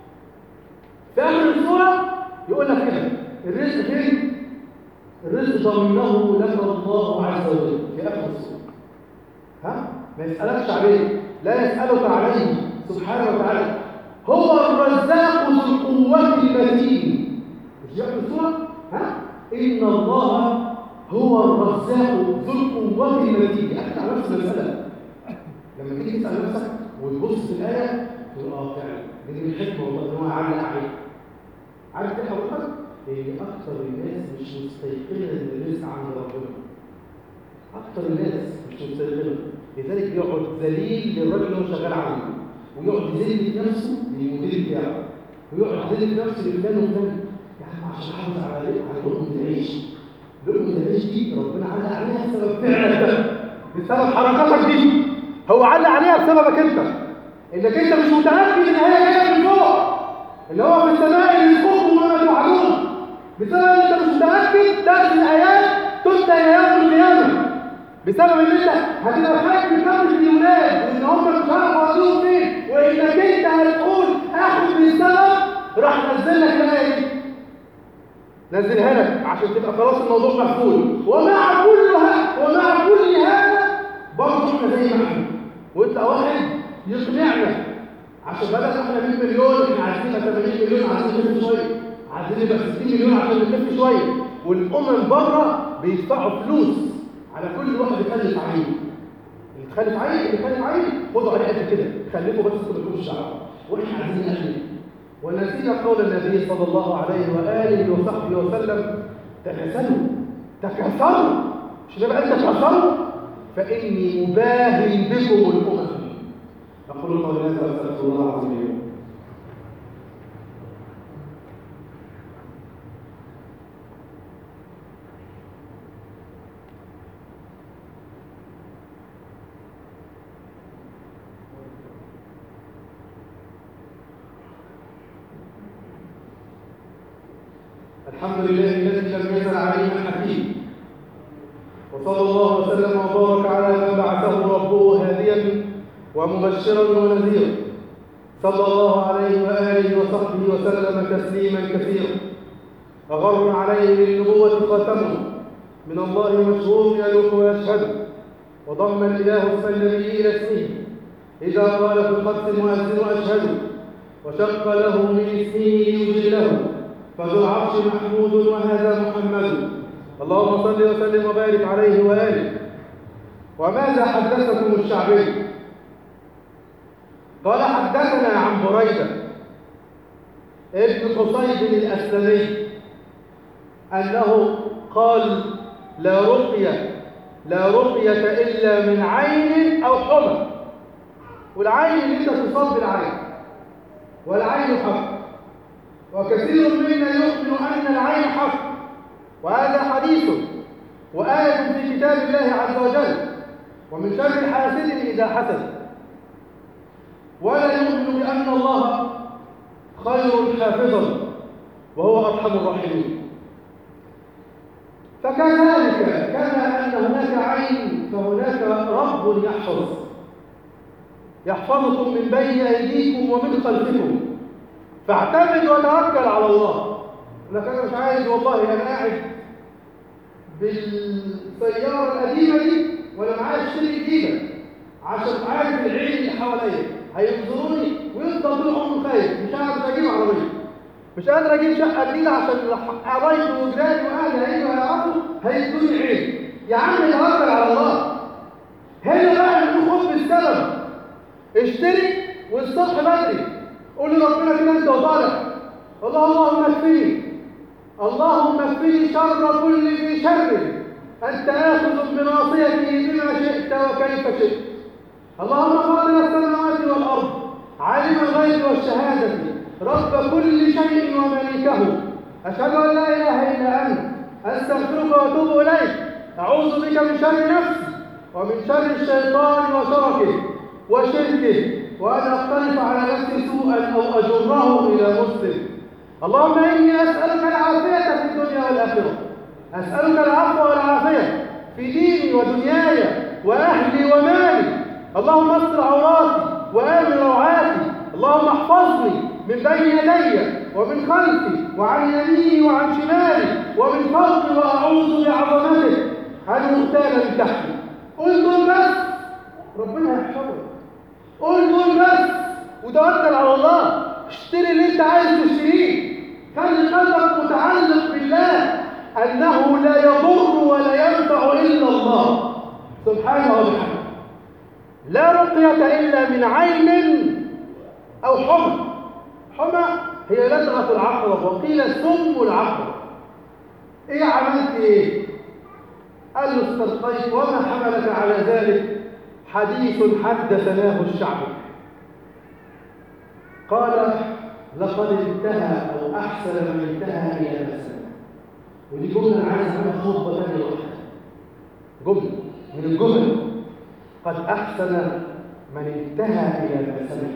في اخر الصوره يقول لك كده الرزق فين الرزق ضمنه لك الله عز وجل في اخر الصوره ها ما يسالكش عليه لا يسالك عليه سبحانه وتعالى هو الرزاق ذو القوه المتين مش دي اخر الصوره ها ان الله هو الرزاق ذو القوه المتين اكد على نفس المساله لما تيجي تسال نفسك وتبص في الايه تقول اه فعلا دي من الحكمه والله ان هو علق عليه عارف ايه حضرتك؟ لان اكثر الناس مش مستيقنه ان الرزق عند ربنا اكثر الناس مش مستيقنه لذلك بيقعد ذليل للراجل اللي هو شغال عنده ويقعد يذل في نفسه للمدير بتاعه ويقعد يذل في نفسه لفلان وفلان يا عم عشان احافظ على على لقمه العيش لقمه العيش دي ربنا علق عليها بسبب فعلك ده بسبب حركاتك دي هو علق عليها بسببك انت انك انت مش متاكد ان هي جايه من فوق اللي هو في السماء رزقكم وما توعدون بسبب ان انت مش متاكد تاتي الايات تبدا الى يوم القيامه بسبب ان انت هتبقى خايف من كم الولاد وان هم مش عارفوا يودوهم فين وانك انت هتقول اخد بالسبب راح نزل لك الايه دي نزلها لك عشان تبقى خلاص الموضوع مقفول ومع كل هذا ومع كل هذا برضه احنا زي ما احنا ويطلع واحد يقنعنا عشان بدل احنا 100 مليون احنا عايزين 80 مليون عايزين نخف شويه عايزين نبقى 60 مليون عشان نخف شويه والامم بره بيدفعوا فلوس على كل واحد يخلف عين اللي تخلف عين اللي تخلف عين خدوا عليه قد كده خلفوا بس كل كل شعب واحنا عايزين نقلل ونسينا قول النبي صلى الله عليه واله وصحبه وسلم تكاسلوا تكاثروا مش ده بقى تكاثروا فاني مباهي بكم الامم أقول قولي هذا وأستغفر الله العظيم لي الحمد لله الذي لم يزل علينا حكيم وصلى الله وسلم وبارك على من بعثه ربه هاديا ومبشرا ونذيرا صلى الله عليه وآله وصحبه وسلم تسليما كثيرا أغر عليه للنبوة ختمه من الله مشهور يلوح ويشهد وضم الإله اسم النبي إلى اسمه إذا قال في القدس المؤذن أشهد وشق له من اسمه ليجله فذو العرش محمود وهذا محمد اللهم صل وسلم وبارك عليه وآله وماذا حدثكم الشعبي قال حدثنا عن بريدة ابن قصيد الأسلمي أنه قال لا رقية لا رقية إلا من عين أو حمى والعين اللي انت تصاب بالعين والعين حق وكثير منا يؤمن أن العين حق وهذا حديث وآية في كتاب الله عز وجل ومن شر حاسد إذا حسد ولا يؤمن بأن الله خير حافظا وهو أرحم الراحمين فكذلك كما أن هناك عين فهناك رب يحفظ يحفظكم من بين أيديكم ومن خلفكم فاعتمد وتوكل على الله لك أنا مش عايز والله أنا قاعد بالسيارة القديمة دي ولا معايا اشتري جديدة عشان عارف العين اللي حواليا هينظروني ويفضل طول عمره خايف مش عارف اجيب عربيه مش قادر اجيب شقه جديده عشان قرايبي وجيراني واهلي هيجوا هيعرفوا هيدوني عين يا عم توكل على الله هنا بقى نقول خد بالسبب اشتري والصبح بدري قول لربنا كده انت وطالع اللهم اكفني اللهم اكفني شر كل ذي شر انت اخذ بناصيته بما شئت وكيف شئت اللهم فاطر السماوات والارض عالم الغيب والشهاده رب كل شيء ومليكه اشهد ان لا اله الا انت استغفرك واتوب اليك اعوذ بك من شر نفسي ومن شر الشيطان وشركه وشركه وان اقترف على نفسي سوءا او اجره الى مسلم اللهم اني اسالك العافيه في الدنيا والاخره اسالك العفو والعافيه في ديني ودنياي واهلي ومالي اللهم استر عوراتي وامن روعاتي اللهم احفظني من بين يدي ومن خلفي وعن يميني وعن شمالي ومن فوقي واعوذ بعظمتك ان اغتال من تحتي قل دول بس ربنا يحفظك قل دول بس وتوكل على الله اشتري اللي انت عايز تشتريه خلي قلبك متعلق بالله انه لا يضر ولا ينفع الا الله سبحانه وبحمده لا رقية إلا من عين أو حمى حمى هي لدغة العقرب وقيل سم العقرب إيه عملت إيه؟ قال له استلقيت وما حملك على ذلك حديث حدثناه الشعب قال لقد انتهى أو أحسن من انتهى إلى مسألة ودي جملة أنا عايز أعملها خطبة ثانية واحدة جملة من الجمل قد أحسن من انتهى إلى ما سمع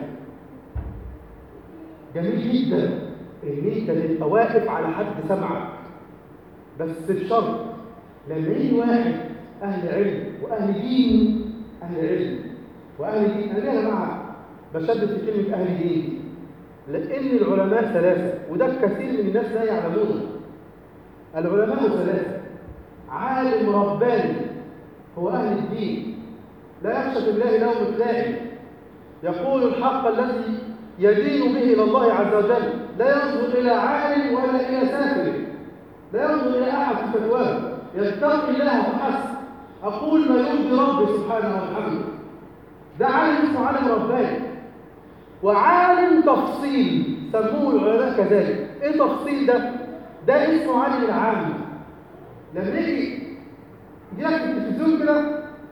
جميل جدا إن أنت تبقى واقف على حد سمعك بس بشرط لما يجي واحد أهل علم وأهل دين أهل علم وأهل دين أنا ليه يا جماعة بشدد في كلمة أهل دين لأن العلماء ثلاثة وده كثير من الناس لا يعلمونه العلماء ثلاثة عالم رباني هو أهل الدين لا يخشى في الله لوم لائم يقول الحق الذي يدين به إلى الله عز وجل لا ينظر إلى عالم ولا إلى سافر لا ينظر إلى أحد في فتواه يتقي الله فحسب أقول ما يرضي ربي سبحانه وتعالى ده عالم اسمه عالم رباني وعالم تفصيل سموه العلماء كذلك ايه تفصيل ده ده اسمه عالم العام لما يجي يجي لك في التلفزيون كده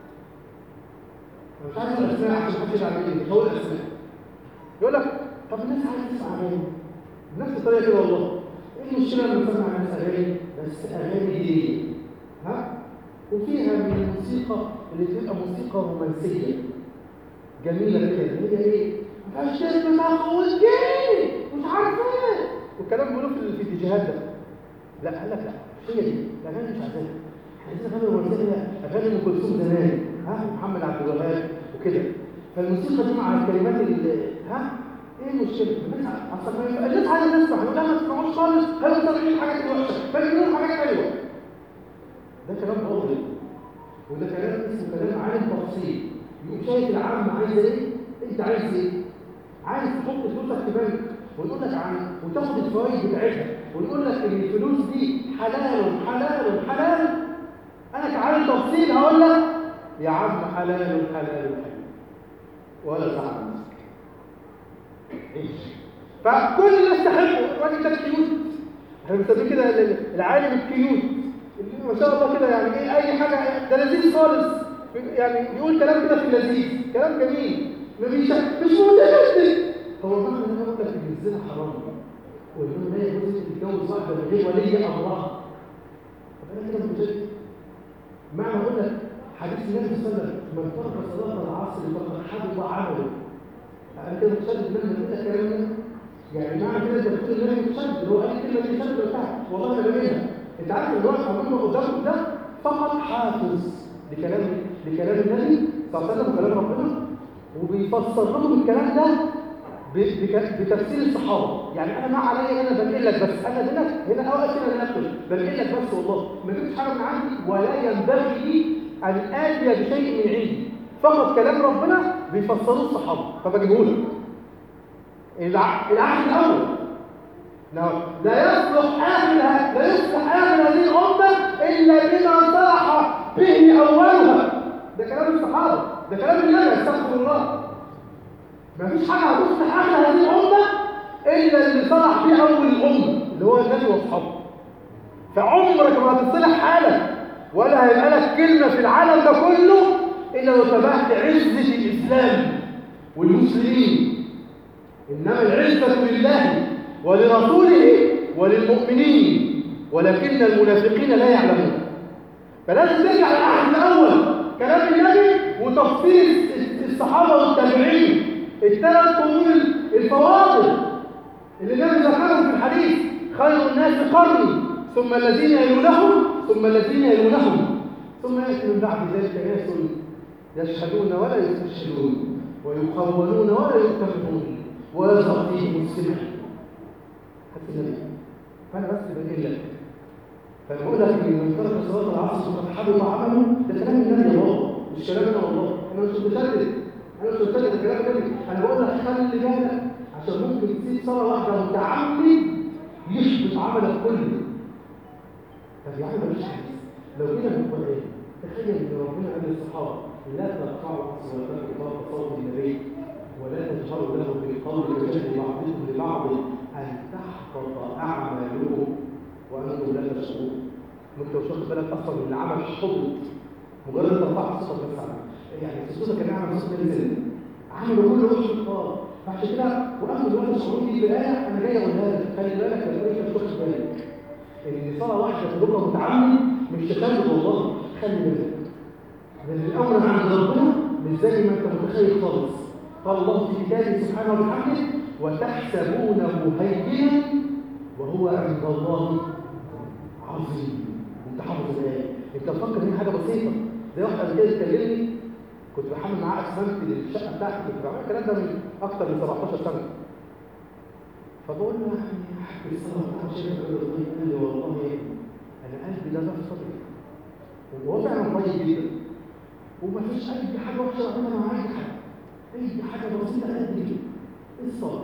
مش عارف الاسماء عشان محدش يزعل مني مش هقول الاسماء يقول لك طب الناس عايزه تسمع اغاني نفس الطريقه كده والله ايه المشكله لما تسمع الناس اغاني بس اغاني دي ها وفيها من الموسيقى اللي بتبقى موسيقى رومانسيه جميله كده هي ايه الشرب ما والجيل مش عارف ايه والكلام بيقولوه في الاتجاهات ده لا قال لك لا مش هي دي الاغاني مش عايزينها احنا عايزين اغاني رومانسيه اغاني ام كلثوم زمان ها محمد عبد الوهاب وكده فالموسيقى دي مع الكلمات ال- ها ايه المشكله؟ الناس اصلا ما يبقى- الناس عايزه تسمع يقول لها ما تسمعوش خالص هيقولوا سامعين الحاجات الوحشه فيقولوا حاجات حلوه ده كلام باطل وده كلام اسمه كلام عالم تفصيل يقوم شايف العام عايزه ايه؟ انت عايز ايه؟ عايز تحط فلوسك في بنك ونقول لك عن وتاخد الفوائد بتاعتها ونقول لك ان الفلوس دي حلال حلال حلال انا كعالم تفصيل هقول لك يا عم حلال حلال حلال ولا زعل نفسك عيش فكل الناس تحبه الراجل ده كيوت احنا بنسميه كده ال- العالم الكيوت اللي ما شاء الله كده يعني ايه اي حاجه ده لذيذ خالص يعني بيقول كلام كده في اللذيذ كلام جميل ما بيش مش متشدد هو معنى ان انا اقول لك ان الزنا حرام وان لا يجوز تتجوز واحده من غير ولي امرها طب انا كده متشدد معنى اقول لك حديث النبي صلى الله عليه وسلم من ترك صلاه العصر فقد حبط عمله انا كده متشدد من اللي لك الكلام ده يعني معنى كده انت بتقول النبي متشدد هو قال الكلمه دي متشدد بتاعها والله انا بمينها انت عارف ان الواحد عمله قدامك ده فقط حافظ لكلام لكلام النبي صلى الله عليه وسلم وكلام ربنا وبيفسر لهم الكلام ده ب- بك- بتفسير الصحابه يعني انا ما عليا انا بنقل لك بس انا هنا هنا اوقات كده انا اكتب بنقل لك بس والله ما جبتش حاجه من عندي ولا ينبغي لي ان اتي بشيء من عندي فقط كلام ربنا بيفسروه الصحابه فبجيبه لك الع- العهد الاول لا لا يصلح اخر لا يصلح اخر هذه الامه الا بما صلح به اولها ده كلام الصحابه ده كلام النبي استغفر الله ما فيش حاجه هتصلح اخر هذه الامه الا اللي صلح بيه اول الامه اللي هو النبي واصحابه فعمرك ما هتصلح حالك ولا هيبقى لك كلمه في العالم ده كله الا لو تبعت عزه الاسلام والمسلمين إنما العزة لله ولرسوله وللمؤمنين ولكن المنافقين لا يعلمون فلازم ترجع للعهد الأول كلام النبي وتفصيل الصحابة والتابعين الثلاث قرون الفواضل اللي النبي ذكرهم في الحديث خير الناس قرني ثم الذين يلونهم ثم الذين يلونهم ثم يأتي من بعد ذلك ناس يشهدون ولا يستشهدون ويخونون ولا يؤتمنون ويظهر فيهم السمع حتى النبي فانا بس بقول لك فلما اقول لك ان من ترك صلاه العصر فقد حبط عمله ده كلام النبي يا بابا مش كلام انا والله انا مش متشدد انا مش متشدد ده كلام النبي انا بقول لك خلي بالك عشان ممكن تسيب صلاه واحده متعمد يحبط عملك كله طب يا عم مش حديث لو كده بنقول ايه تخيل ان ربنا قال للصحابه لا ترفعوا اصواتكم فوق صوت النبي ولا تجهروا له بالقول كجهل بعضكم لبعض ان تحبط اعمالكم وانتم لا تشعرون وانت مش واخد بالك اصلا ان العمل حبط مجرد ما رفعت صوتك بس عمل يعني صوتك كان عمل صوت نزل عمله كله وحش خالص فعشان كده وقفوا دلوقتي الشعور دي بالايه انا جاي اقولها لك خلي بالك لو انت مش واخد بالك ان صلاه واحده تبقى متعمد مش تخلي والله خلي بالك لان الامر عند ربنا مش زي ما انت متخيل خالص قال الله في كتابه سبحانه وبحمده وتحسبونه هينا وهو عند الله عظيم انت حافظ الايه انت مفكر ان هي حاجه بسيطه زي واحد قبل كده تكلمني كنت بحمل معاه اسمنت للشقه بتاعتي كنت بعمل الكلام ده من اكتر من 17 سنه فبقول له يعني احكي الصلاه بتاع الشيخ قال لي والله يا ابني انا قلبي لا في صدري وهو فعلا طيب جدا وما فيش اي حاجه وحشه بعملها مع اي حد اي حاجه بسيطه قد كده ايه الصلاه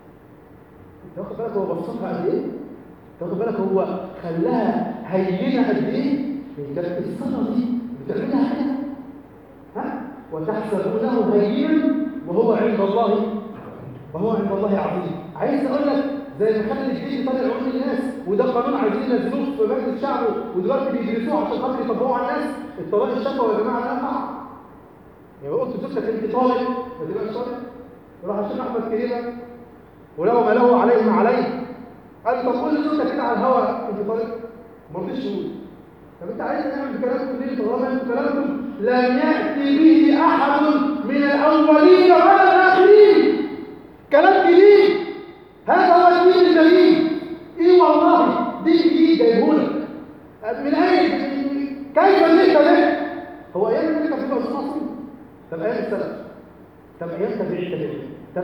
انت واخد بالك هو بسطها قد ايه انت واخد بالك هو خلاها هينه قد ايه انت الصلاه دي بتعملها حاجه ها وتحسبونه هينا وهو عند الله وهو عند الله عظيم عايز اقول لك زي ما خالد الجيش طالع عقول الناس وده قانون عايزين ينزلوه في مجلس الشعب ودلوقتي بيدرسوه عشان خاطر يطبقوه على الناس الطلاق الشفوي يا جماعه لا يقع يعني قلت زوجتك انت طالق ما تبقاش طالق راح الشيخ احمد كريمه ولو ما له عليه ما عليه قال طب قول لزوجتك كده على الهواء انت طالق ما رضيش يقول طب انت عايز تعمل بكلامكم ليه طالما انتوا كلامكم لم ياتي به احد من الاولين ولا الاخرين كلام جديد هذا هو الدين الجديد ايه والله دين جديد جايبهولك من اين كيف جئت به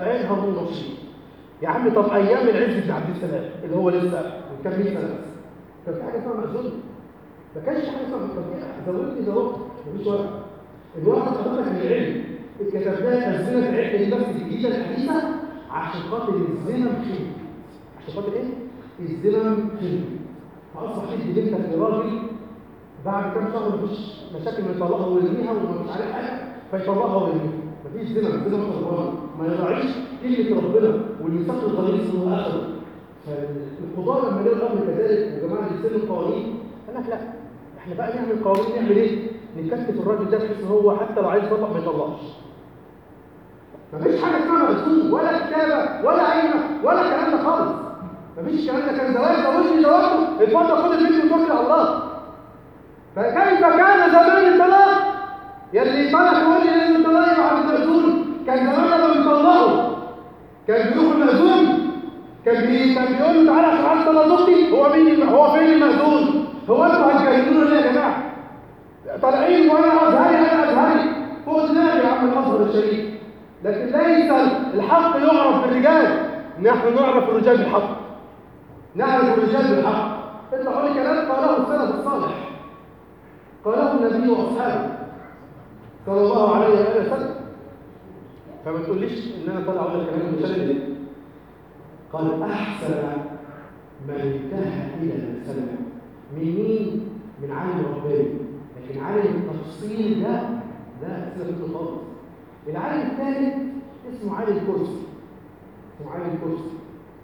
فعين هارون رشيد يا عم طب ايام العز بن عبد السلام اللي هو لسه كان 100 سنه بس كان في حاجه اسمها مأذون ما كانش حاجه اسمها كان زودني زودت مفيش ورق الورقه حضرتك من العلم كتبناها تسجيلات علم النفس الجديده الحديثه عشان خاطر الزمن خير عشان خاطر ايه؟ الزمن خير فاصبح تدي بنتك لراجل بعد كام شهر مفيش مشاكل من يطلقها ويرميها ومش عارف حاجه فيطلقها ويرميها مفيش زمن زمن خربان ما يراعيش كلمه ربنا والميثاق الغليظ اللي هو اخذه فالقضاء لما لقوا الامر كذلك وجماعه يسلوا القوانين قال لك لا احنا بقى نعمل قوانين نعمل ايه؟ نكتف الراجل ده بحيث ان هو حتى لو عايز يطلق ما يطلقش مفيش حاجه اسمها مقسوم ولا كتابه ولا عينه ولا الكلام ده خالص مفيش الكلام ده كان زواج زوجني زوجته اتفضل خد البنت وتوكل على الله فكيف كان زمان الطلاق يلي طلق يقول لي لازم الطلاق يبقى عند المأذون كان زمان لما بيطلقوا كان بيروح المأذون كان بي كان بيقول له تعالى عشان عايز طلاق اختي هو مين هو فين المأذون هو انتوا هتجننونا ليه يا جماعه طالعين وانا ازهري انا ازهري فوق دماغي يا عم الازهر الشريف لكن ليس الحق يعرف بالرجال نحن نعرف الرجال بالحق نعرف الرجال بالحق انت قول كلام قاله السلف الصالح قاله النبي واصحابه صلى الله عليه واله وسلم فما تقوليش ان انا طالع اقول لك كلام مشدد قال احسن من انتهى الى المسلم من مين؟ من عالم رباني لكن عالم التفصيل ده ده سيبك خالص العالم الثالث اسمه عالم الكرسي اسمه عالم الكرسي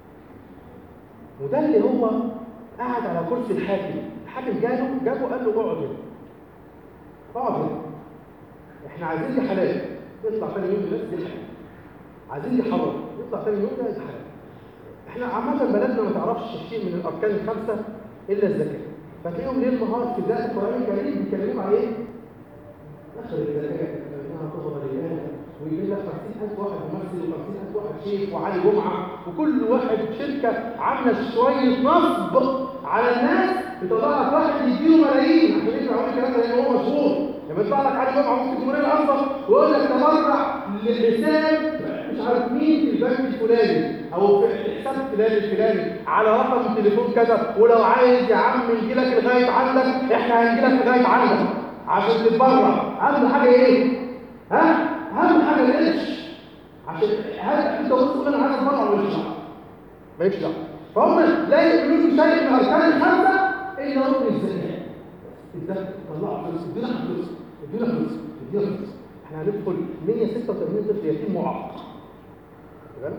وده اللي هو قعد على كرسي الحاكم الحاكم جاله جابه قال له اقعد هنا اقعد هنا احنا عايزين دي حلال يطلع ثاني يوم الناس دي حلال عايزين دي حرام يطلع ثاني يوم ده دي حلال احنا عامة بلدنا ما تعرفش شيء من الاركان الخمسه الا الزكاه فتلاقيهم ليل نهار في ذات القران الكريم بيتكلموا على ايه؟ اخر الزكاه انها تظهر لله ويجيب لك 50000 واحد ممثل و50000 واحد شيخ وعلي جمعه وكل واحد شركه عامله شويه نصب على الناس بيطلع لك واحد يديله ملايين عشان يدفع عليه الكلام ده لان هو مشهور لما يطلع لك علي جمعه مفتي الجمهوريه الاصغر ويقول لك تبرع للحساب مش عارف مين في البنك الفلاني او في الحساب الفلاني الفلاني على رقم تليفون كذا ولو عايز يا عم نجي لك لغايه عندك احنا هنجي لك لغايه عندك عشان تتبرع اهم حاجه ايه؟ ها؟ اهم حاجه القرش عشان هل انت بص تقول انا عايز اتبرع ولا مش مالكش دعوه فهم لا يؤمنون بشيء من اركان الخمسه الا ركن الزكاه الزكاه طلعوا فلوس ادينا فلوس ادينا فلوس ادينا فلوس احنا هندخل 186 طفل يتيم معاق تمام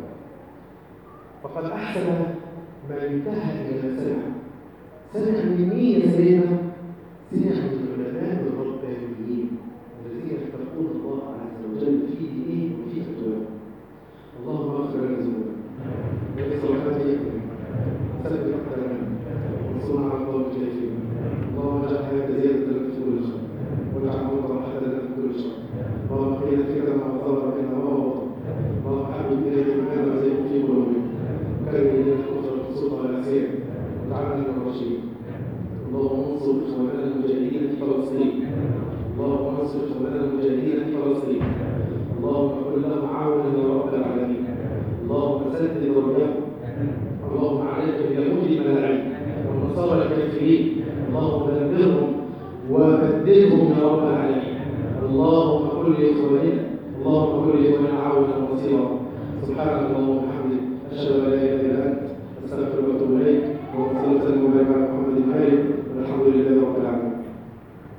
فقد احسن من انتهى الى ما سمع سمع من مين يا سيدنا؟ سمع من العلماء الربانيين الذين يتقون الله عز وجل في دينه وفي فتواه اللهم اغفر لنا ذنوبنا ويسر حياتنا ثبت اقدامنا وانصرنا على القوم الكافرين اللهم اجعل حياتنا زياده لنا في كل خير واجعل موتنا راحه لنا من كل شر اللهم قنا فتنه ما ظهر منا وما بطن اللهم حبب اليك الايمان وزينه في قلوبنا كرم الينا الكفر والفسوق والعصيان واجعلنا من الراشدين اللهم انصر اخواننا المجاهدين في فلسطين اللهم انصر اخواننا المجاهدين في فلسطين اللهم كن لهم عونا يا رب العالمين اللهم سدد ربهم اللهم عليك باليهود الملاعين والنصارى الكافرين اللهم دمرهم وبدلهم يا رب العالمين اللهم كن لاخواننا اللهم كن لاخواننا عونا ونصيرا سبحانك اللهم وبحمدك